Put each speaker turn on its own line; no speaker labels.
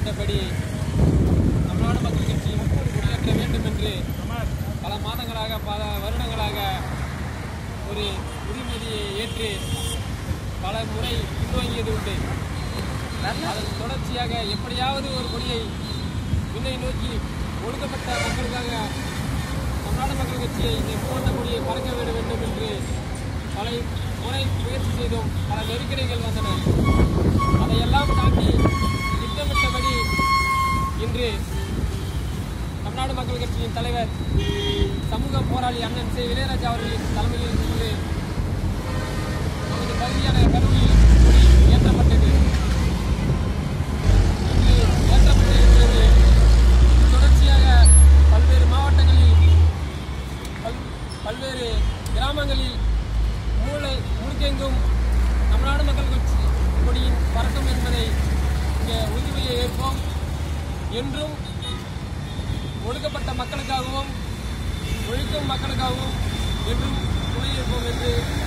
திட்டமிட்டபடி தமிழ்நாடு மக்கள் கட்சியும் கொடியேற்ற வேண்டும் என்று பல மாதங்களாக பல வருடங்களாக ஒரு உறுதிமொழியை ஏற்று பல முறை பின்வாங்கியது உண்டு அதன் தொடர்ச்சியாக எப்படியாவது ஒரு கொடியை விண்ணை நோக்கி ஒடுக்கப்பட்ட மக்களுக்காக தமிழ்நாடு மக்கள் கட்சியை இந்த போன்ற கொடியை பறக்க விட வேண்டும் என்று பல முறை முயற்சி செய்தோம் பல நெருக்கடிகள் வந்தன அதையெல்லாம் தாண்டி திட்டமிட்டபடி இன்று தமிழ்நாடு மக்கள் கட்சியின் தலைவர் சமூக போராளி அண்ணன் சி இளையராஜா அவர்களின் தலைமையில் இன்று நமது பகுதியான கரூரில் கொடி ஏற்றப்பட்டது இன்று ஏற்றப்பட்டிருக்கிறது தொடர்ச்சியாக பல்வேறு மாவட்டங்களில் பல் பல்வேறு கிராமங்களில் மூளை முழுக்கெங்கும் தமிழ்நாடு மக்கள் கட்சி கொடியின் பறக்கும் என்பதை இங்கே உறுதிமொழியை ஏற்போம் என்றும் ஒடுக்கப்பட்ட மக்களுக்காகவும் ஒழிக்கும் மக்களுக்காகவும் என்றும் துணை இருப்போம் என்று